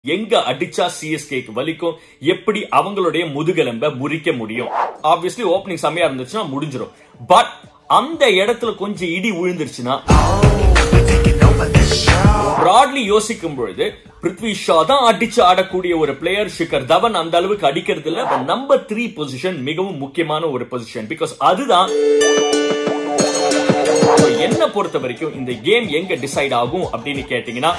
எங்க அடிச்சா சிஎஸ்கேக்கு வலிக்கும் எப்படி அவங்களுடைய முதுகெலும்ப முறிக்க முடியும் ஆப்வியஸ்லி ஓப்பனிங் செம்மையா இருந்துச்சுன்னா முடிஞ்சிடும் பட் அந்த இடத்துல கொஞ்சம் இடி விழுந்துருச்சுன்னா பிராட்லி யோசிக்கும் பொழுது பிருத்வி ஷா தான் அடிச்சு ஆடக்கூடிய ஒரு பிளேயர் ஷிகர் தவன் அந்த அளவுக்கு அடிக்கிறது இல்ல நம்பர் த்ரீ பொசிஷன் மிகவும் முக்கியமான ஒரு பொசிஷன் பிகாஸ் அதுதான் என்ன பொறுத்த வரைக்கும் இந்த கேம் எங்க டிசைட் ஆகும் அப்படின்னு கேட்டீங்கன்னா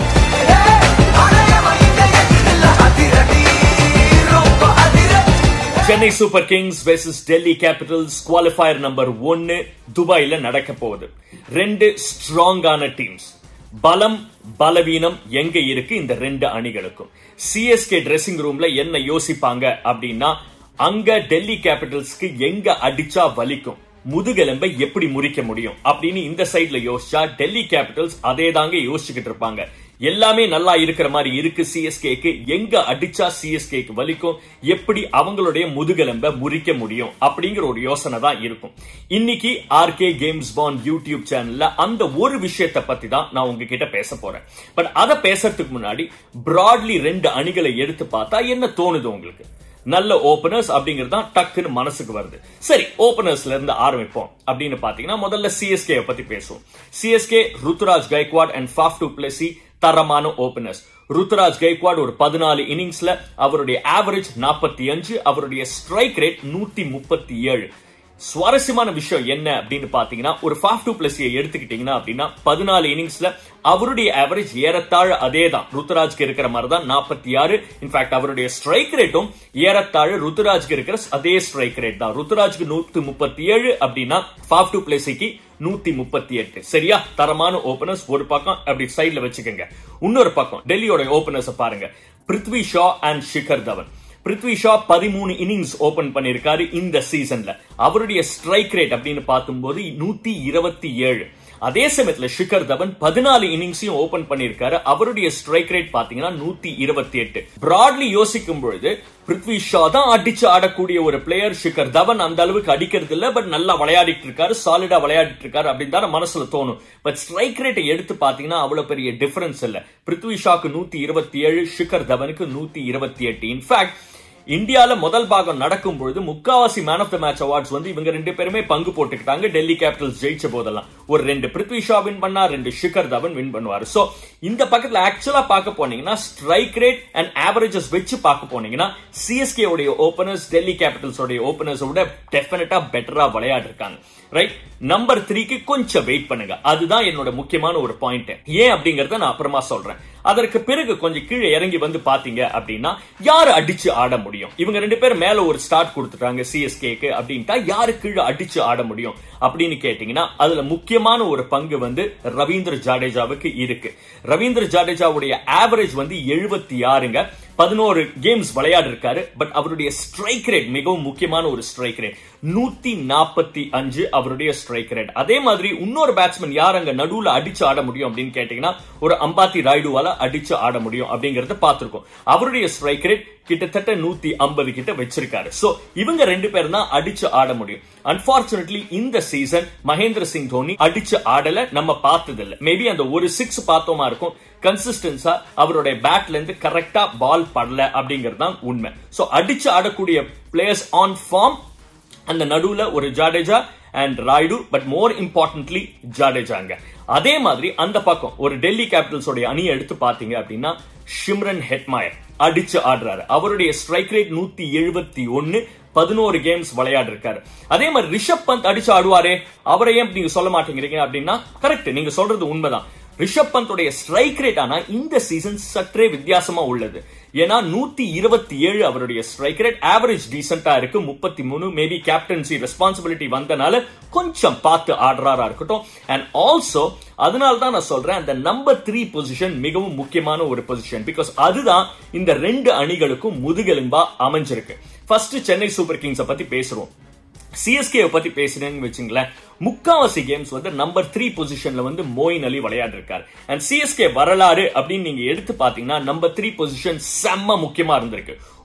Chennai super kings versus Delhi capitals qualifier number ஒன்னு துபாயில நடக்க போகுது ரெண்டு ஸ்ட்ராங்கான டீம்ஸ் பலம் பலவீனம் எங்க இருக்கு இந்த ரெண்டு அணிகளுக்கும் சிஎஸ்கே ட்ரெஸ்ஸிங் ரூம்ல என்ன யோசிப்பாங்க அப்படின்னா அங்க டெல்லி கேபிட்டல்ஸ்க்கு எங்க அடிச்சா வலிக்கும் முதுகெலும்பை எப்படி முறிக்க முடியும் அப்படின்னு இந்த சைட்ல யோசிச்சா டெல்லி கேபிட்டல்ஸ் அதே தாங்க யோசிச்சுக்கிட்டு இருப்பாங்க எல்லாமே நல்லா இருக்கிற மாதிரி இருக்கு சிஎஸ்கேக்கு எங்க அடிச்சா சிஎஸ்கேக்கு வலிக்கும் எப்படி அவங்களுடைய முதுகெலும்ப முறிக்க முடியும் அப்படிங்கிற ஒரு யோசனை தான் இருக்கும் இன்னைக்கு ஆர்கே கேம்ஸ் பான் யூடியூப் சேனல்ல அந்த ஒரு விஷயத்தை பத்தி தான் நான் உங்ககிட்ட பேச போறேன் பட் அதை பேசுறதுக்கு முன்னாடி பிராட்லி ரெண்டு அணிகளை எடுத்து பார்த்தா என்ன தோணுது உங்களுக்கு நல்ல ஓபனர்ஸ் அப்படிங்கிறது தான் டக்குன்னு மனசுக்கு வருது சரி ஓபனர்ஸ்ல இருந்து ஆரம்பிப்போம் அப்படின்னு பாத்தீங்கன்னா முதல்ல சிஎஸ்கே பத்தி பேசுவோம் CSK Ruturaj Gaikwad and Faf du Plessis தரமான ஓபனர்ஸ் ருத்துராஜ் கைக்வாட் ஒரு பதினாலு இன்னிங்ஸ்ல அவருடைய ஆவரேஜ் நாற்பத்தி அஞ்சு அவருடைய ஸ்ட்ரைக் ரேட் நூத்தி முப்பத்தி ஏழு சுவாரஸ்யமான விஷயம் என்ன அப்படின்னு பாத்தீங்கன்னா ஒரு ஃபாஃப் டூ பிளஸ் எடுத்துக்கிட்டீங்கன்னா அப்படின்னா பதினாலு இன்னிங்ஸ்ல அவருடைய ஆவரேஜ் ஏறத்தாழ அதே தான் ருத்துராஜ்க்கு இருக்கிற மாதிரி தான் நாற்பத்தி ஆறு இன்ஃபேக்ட் அவருடைய ஸ்ட்ரைக் ரேட்டும் ஏறத்தாழ ருத்துராஜ்க்கு இருக்கிற அதே ஸ்ட்ரைக் ரேட் தான் ருத்துராஜ்க்கு நூத்தி முப்பத்தி ஏழு அப்படின்னா ஃபாஃப் டூ பிளஸிக்கு நூத்தி முப்பத்தி எட்டு சரியா தரமான ஓபனர்ஸ் ஒரு பக்கம் அப்படி சைட்ல வச்சுக்கோங்க இன்னொரு பக்கம் டெல்லியோட ஓபனர்ஸ் பாருங்க பிருத்வி ஷா அண்ட் ஷிகர் தவன் பிருத்வி ஷா பதிமூணு இன்னிங்ஸ் ஓபன் பண்ணிருக்காரு இந்த சீசன்ல அவருடைய ஸ்ட்ரைக் ரேட் அப்படின்னு பார்க்கும்போது நூத்தி இருபத்தி ஏழு அதே சமயத்துல ஷிகர் தவன் பதினாலு இன்னிங்ஸையும் ஓபன் பண்ணிருக்காரு அவருடைய ஸ்ட்ரைக் ரேட் பாத்தீங்கன்னா நூத்தி இருபத்தி எட்டு பிராட்லி யோசிக்கும் பொழுது பிருத்வி ஷா தான் அடிச்சு ஆடக்கூடிய ஒரு பிளேயர் ஷிகர் தவன் அந்த அளவுக்கு அடிக்கிறது இல்ல பட் நல்லா விளையாடிட்டு இருக்காரு சாலிடா விளையாடிட்டு இருக்காரு அப்படின்னு தான் மனசுல தோணும் பட் ஸ்ட்ரைக் ரேட்டை எடுத்து பாத்தீங்கன்னா அவ்வளவு பெரிய டிஃபரன்ஸ் இல்ல பிருத்வி ஷாக்கு நூத்தி இருபத்தி ஏழு ஷிகர் தவனுக்கு நூத்தி இருபத்தி எட்டு இன்ஃபேக்ட் இந்தியால முதல் பாகம் நடக்கும் பொழுது முக்காவாசி man of the match awards வந்து இவங்க ரெண்டு பேருமே பங்கு போட்டுக்கிட்டாங்க டெல்லி கேபிட்டல்ஸ் ஜெயிச்ச போதெல்லாம் ஒரு ரெண்டு பிருத்வி ஷா வின் பண்ணா ரெண்டு ஷிகர் தவன் வின் பண்ணுவாரு சோ இந்த பக்கத்துல ஆக்சுவலா பார்க்க போனீங்கன்னா ஸ்ட்ரைக் ரேட் அண்ட் ஆவரேஜஸ் வச்சு பார்க்க போனீங்கன்னா சிஎஸ்கே உடைய ஓபனர்ஸ் டெல்லி கேபிட்டல்ஸ் உடைய ஓபனர்ஸ் விட டெஃபினட்டா பெட்டரா விளையாடு இருக்காங்க ரைட் நம்பர் த்ரீக்கு கொஞ்சம் வெயிட் பண்ணுங்க அதுதான் என்னோட முக்கியமான ஒரு பாயிண்ட் ஏன் அப்படிங்கறத நான் அப்புறமா சொல்றேன் அதற்கு பிறகு கொஞ்சம் கீழே இறங்கி வந்து பாத்தீங்க அப்படின்னா யாரு அடிச்சு ஆட முடியும் இவங்க ரெண்டு பேரும் மேல ஒரு ஸ்டார்ட் கொடுத்துட்டாங்க சிஎஸ்கேக்கு அப்படின்ட்டா யாரு கீழே அடிச்சு ஆட முடியும் அப்படின்னு கேட்டீங்கன்னா அதுல முக்கியமான ஒரு பங்கு வந்து ரவீந்திர ஜடேஜாவுக்கு இருக்கு ரவீந்திர ஜடேஜாவுடைய ஆவரேஜ் வந்து எழுபத்தி ஆறுங்க பதினோரு கேம்ஸ் விளையாடு இருக்காரு பட் அவருடைய ஸ்ட்ரைக் ரேட் மிகவும் முக்கியமான ஒரு ஸ்ட்ரைக் ரேட் நூத்தி நாற்பத்தி அஞ்சு அவருடைய ஸ்ட்ரைக் ரேட் அதே மாதிரி இன்னொரு பேட்ஸ்மேன் யார் அங்க நடுவுல அடிச்சு ஆட முடியும் அப்படின்னு கேட்டீங்கன்னா ஒரு அம்பாத்தி ராய்டுவால அடிச்சு ஆட முடியும் அப்படிங்கறத பார்த்திருக்கோம் அவருடைய ஸ்ட்ரைக் ரேட் கிட்டத்தட்ட நூத்தி ஐம்பது கிட்ட வச்சிருக்காரு சோ இவங்க ரெண்டு பேரும் தான் அடிச்சு ஆட முடியும் அன்பார்ச்சுனேட்லி இந்த சீசன் மகேந்திர சிங் தோனி அடிச்சு ஆடல நம்ம பார்த்தது இல்ல மேபி அந்த ஒரு சிக்ஸ் பார்த்தோமா இருக்கும் கன்சிஸ்டன்ஸா அவருடைய பேட்ல இருந்து கரெக்டா பால் படல அப்படிங்கிறது தான் உண்மை சோ அடிச்சு ஆடக்கூடிய பிளேயர்ஸ் ஆன் ஃபார்ம் அந்த நடுவுல ஒரு Jadeja and Rayudu but more importantly ஜாடேஜாங்க அதே மாதிரி அந்த பக்கம் ஒரு டெல்லி கேபிட்டல்ஸ் உடைய அணியை எடுத்து பாத்தீங்க அப்படின்னா ஷிம்ரன் ஹெட்மாயர் அடிச்சு ஆடுறாரு அவருடைய ஸ்ட்ரைக் ரேட் நூத்தி எழுபத்தி ஒன்னு பதினோரு கேம்ஸ் விளையாடு இருக்காரு அதே மாதிரி ரிஷப் பந்த் அடிச்சு ஆடுவாரே அவரை ஏன் நீங்க சொல்ல மாட்டேங்கிறீங்க அப்படின்னா கரெக்ட் நீங்க சொல்றது உண்மைதான் ரிஷப் பந்தோடைய ஸ்ட்ரைக் ரேட் ஆனா இந்த சீசன் சற்றே வித்தியாசமா உள்ளது ஏன்னா நூத்தி இருபத்தி ஏழு அவருடைய ஸ்ட்ரைக் ரேட் ஆவரேஜ் டீசென்டா இருக்கு முப்பத்தி மூணு மேபி கேப்டன்சி ரெஸ்பான்சிபிலிட்டி வந்தனால கொஞ்சம் பார்த்து ஆடுறாரா இருக்கட்டும் அண்ட் ஆல்சோ அதனால தான் நான் சொல்றேன் அந்த நம்பர் த்ரீ பொசிஷன் மிகவும் முக்கியமான ஒரு பொசிஷன் பிகாஸ் அதுதான் இந்த ரெண்டு அணிகளுக்கும் முதுகெலும்பா அமைஞ்சிருக்கு ஃபர்ஸ்ட் சென்னை சூப்பர் கிங்ஸை பத்தி பேசுறோம் சிஎஸ்கே பத்தி பேசுறேன்னு வச்சுங்களேன் முக்காவாசி கேம்ஸ் வந்து நம்பர் த்ரீ பொசிஷன்ல வந்து மோயின் அலி விளையாடு இருக்காரு அண்ட் சிஎஸ்கே வரலாறு அப்படின்னு நீங்க எடுத்து பாத்தீங்கன்னா நம்பர் த்ரீ பொசிஷன் செம்ம முக்கியமா இருந்திருக்கு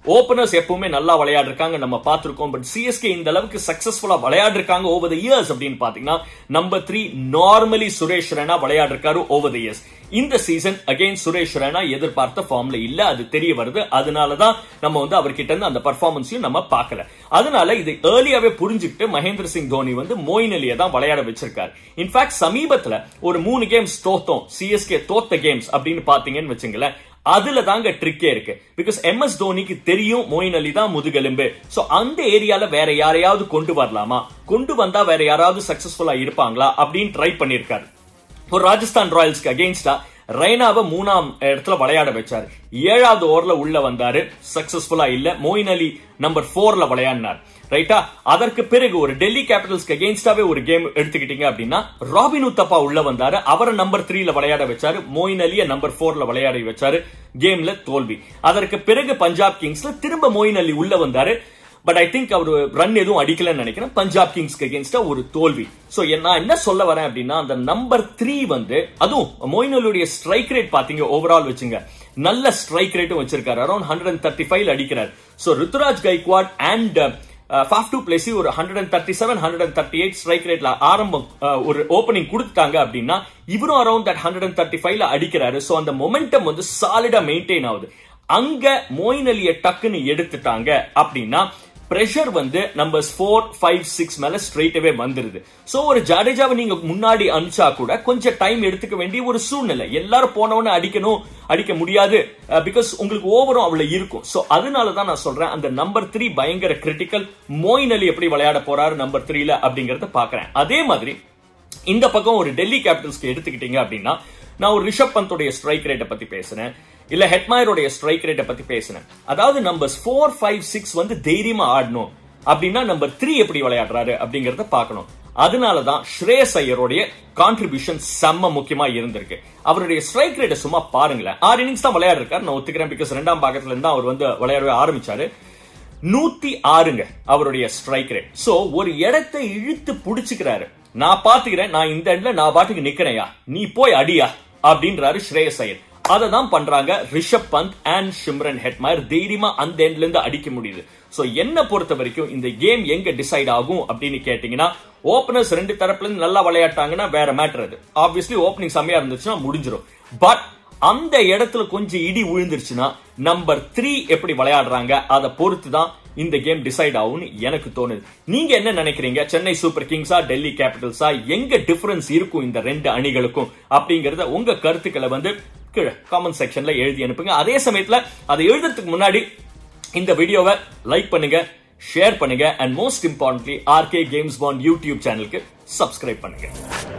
ஓபனர்ஸ் எப்பவுமே நல்லா விளையாடிருக்காங்க நம்ம பார்த்திருக்கோம் பட் சிஎஸ்கே இந்த அளவுக்கு சக்சஸ்ஃபுல்லா விளையாடிருக்காங்க ஓவர் த இயர்ஸ் அப்படின்னு பாத்தீங்கன்னா number three normally Suresh Raina விளையாடிருக்காரு ஓவர் த இயர்ஸ் இந்த சீசன் அகைன் சுரேஷ் ரெனா எதிர்பார்த்த ஃபார்ம்ல இல்ல அது தெரிய வருது அதனாலதான் நம்ம வந்து அவர்கிட்ட இருந்து அந்த பர்ஃபார்மன்ஸையும் நம்ம பார்க்கல அதனால இது ஏர்லியாவே புரிஞ்சுக்கிட்டு மகேந்திர சிங் தோனி வந்து மோயின் அலியை தான் விளையாட வச்சிருக்காரு இன்ஃபேக்ட் சமீபத்துல ஒரு மூணு கேம்ஸ் தோத்தோம் சிஎஸ்கே தோத்த கேம்ஸ் அப்படின்னு பாத்தீங்கன்னு வச்சுங்களேன் அதுல தாங்க ட்ரிக்கே இருக்கு பிகாஸ் எம் எஸ் தோனிக்கு தெரியும் மோயின் அலி தான் முதுகெலும்பு சோ அந்த ஏரியால வேற யாரையாவது கொண்டு வரலாமா கொண்டு வந்தா வேற யாராவது சக்சஸ்ஃபுல்லா இருப்பாங்களா அப்படின்னு ட்ரை பண்ணிருக்காரு ஒரு ராஜஸ்தான் ராயல்ஸ்க்கு அகெயின்ஸ்டா ரெய்னாவை மூணாம் இடத்துல விளையாட வச்சாரு ஏழாவது ஓவர்ல உள்ள வந்தாரு சக்சஸ்ஃபுல்லா இல்ல மோயின் அலி நம்பர் போர்ல விளையாடினார் ரைட்டா அதற்கு பிறகு ஒரு டெல்லி கேபிட்டல்ஸ்க்கு அகேன்ஸ்டாவே ஒரு கேம் எடுத்துக்கிட்டீங்க அப்படின்னா ராபின் உத்தப்பா உள்ள வந்தாரு அவரை நம்பர் த்ரீல விளையாட வச்சாரு மோயின் அலிய நம்பர் போர்ல விளையாட வச்சாரு கேம்ல தோல்வி அதற்கு பிறகு பஞ்சாப் கிங்ஸ்ல திரும்ப மோயின் அலி உள்ள வந்தாரு பட் ஐ திங்க் அவர் ரன் எதுவும் அடிக்கலன்னு நினைக்கிறேன் பஞ்சாப் கிங்ஸ்க்கு அகேன்ஸ்டா ஒரு தோல்வி சோ நான் என்ன சொல்ல வரேன் அப்படின்னா அந்த நம்பர் த்ரீ வந்து அதுவும் மோயின் அலியுடைய ஸ்ட்ரைக் ரேட் பாத்தீங்க ஓவரால் வச்சுங்க நல்ல ஸ்ட்ரைக் ரேட்டும் வச்சிருக்காரு around hundred and thirty five அடிக்கிறார் so Ruturaj Gaikwad and Faf du Plessis ஒரு hundred and thirty seven hundred and thirty eight strike ரேட்ல ஆரம்பம் ஒரு ஓப்பனிங் கொடுத்துட்டாங்க அப்படின்னா இவரும் around that hundred and thirty ஃபைவ்ல அடிக்கிறாரு சோ அந்த மொமெண்டம் வந்து சாலிடா மெயின்டைன் ஆகுது அங்க மோயின் அலிய டக்குன்னு எடுத்துட்டாங்க அப்படின்னா பிரஷர் வந்து நம்பர்ஸ் ஃபோர் ஃபைவ் சிக்ஸ் மேல ஸ்ட்ரெயிட்டவே வந்துருது சோ ஒரு ஜடேஜாவை நீங்க முன்னாடி அனுப்பிச்சா கூட கொஞ்சம் டைம் எடுத்துக்க வேண்டிய ஒரு சூழ்நிலை எல்லாரும் போனவன அடிக்கணும் அடிக்க முடியாது பிகாஸ் உங்களுக்கு ஓவரும் அவ்வளவு இருக்கும் சோ அதனால தான் நான் சொல்றேன் அந்த நம்பர் த்ரீ பயங்கர கிரிட்டிக்கல் மோயின் அலி எப்படி விளையாட போறாரு நம்பர் த்ரீல அப்படிங்கறத பாக்குறேன் அதே மாதிரி இந்த பக்கம் ஒரு டெல்லி கேபிட்டல்ஸ்க்கு எடுத்துக்கிட்டீங்க அப்படின்னா நான் ஒரு ரிஷப் பந்தோடைய ஸ்ட்ரைக் ரேட்டை பத்தி பேசுறேன் இல்ல ஹெட்மாயருடைய ஸ்ட்ரைக் ரேட்டை பத்தி பேசுனேன் அதாவது நம்பர் ஃபோர் ஃபைவ் சிக்ஸ் வந்து தைரியமா ஆடணும் அப்படின்னா நம்பர் த்ரீ எப்படி விளையாடுறாரு அப்படிங்கறத பார்க்கணும் அதனாலதான் ஸ்ரேயஸ் ஐயருடைய கான்ட்ரிபியூஷன் செம்ம முக்கியமா இருந்திருக்கு அவருடைய ஸ்ட்ரைக் ரேட்டை சும்மா பாருங்களேன் ஆறு இன்னிங்ஸ் தான் விளையாடுறாரு நான் ஒத்துக்கிறேன் பிகாஸ் ரெண்டாம் பாக்கத்துல இருந்து அவர் வந்து விளையாடவே ஆரம்பிச்சாரு நூத்தி ஆறுங்க அவருடைய ஸ்ட்ரைக் ரேட் சோ ஒரு இடத்தை இழுத்து புடிச்சுக்கிறாரு நான் பாத்துக்கிறேன் நான் இந்த இடத்துல நான் பாட்டுக்கு நிக்கிறேயா நீ போய் அடியா அப்படின்றாரு ஸ்ரேயஸ் ஐயர் அதை தான் பண்றாங்க Rishabh Pant and Shimron Hetmyer தைரியமா அந்த எண்ட்ல இருந்து அடிக்க முடியுது சோ என்ன பொறுத்த வரைக்கும் இந்த கேம் எங்க டிசைட் ஆகும் அப்படின்னு கேட்டீங்கன்னா ஓபனர்ஸ் ரெண்டு தரப்புல இருந்து நல்லா விளையாட்டாங்கன்னா வேற மேட்டர் அது ஆப்வியஸ்லி ஓப்பனிங் செம்மையா இருந்துச்சுன்னா முடிஞ்சிடும் பட் அந்த இடத்துல கொஞ்சம் இடி விழுந்துருச்சுன்னா நம்பர் த்ரீ எப்படி விளையாடுறாங்க அதை பொறுத்து தான் இந்த கேம் டிசைட் ஆகும்னு எனக்கு தோணுது நீங்க என்ன நினைக்கிறீங்க சென்னை சூப்பர் கிங்ஸா டெல்லி கேபிட்டல்ஸா எங்க டிஃபரன்ஸ் இருக்கும் இந்த ரெண்டு அணிகளுக்கும் அப்படிங்கறத உங்க கருத்துக்களை வந்து கீழே காமெண்ட் செக்ஷன்ல எழுதி அனுப்புங்க அதே சமயத்துல அதை எழுதுறதுக்கு முன்னாடி இந்த வீடியோவை லைக் பண்ணுங்க ஷேர் பண்ணுங்க and most importantly RK games பாண்ட் யூடியூப் சேனலுக்கு சப்ஸ்கிரைப் பண்ணுங்க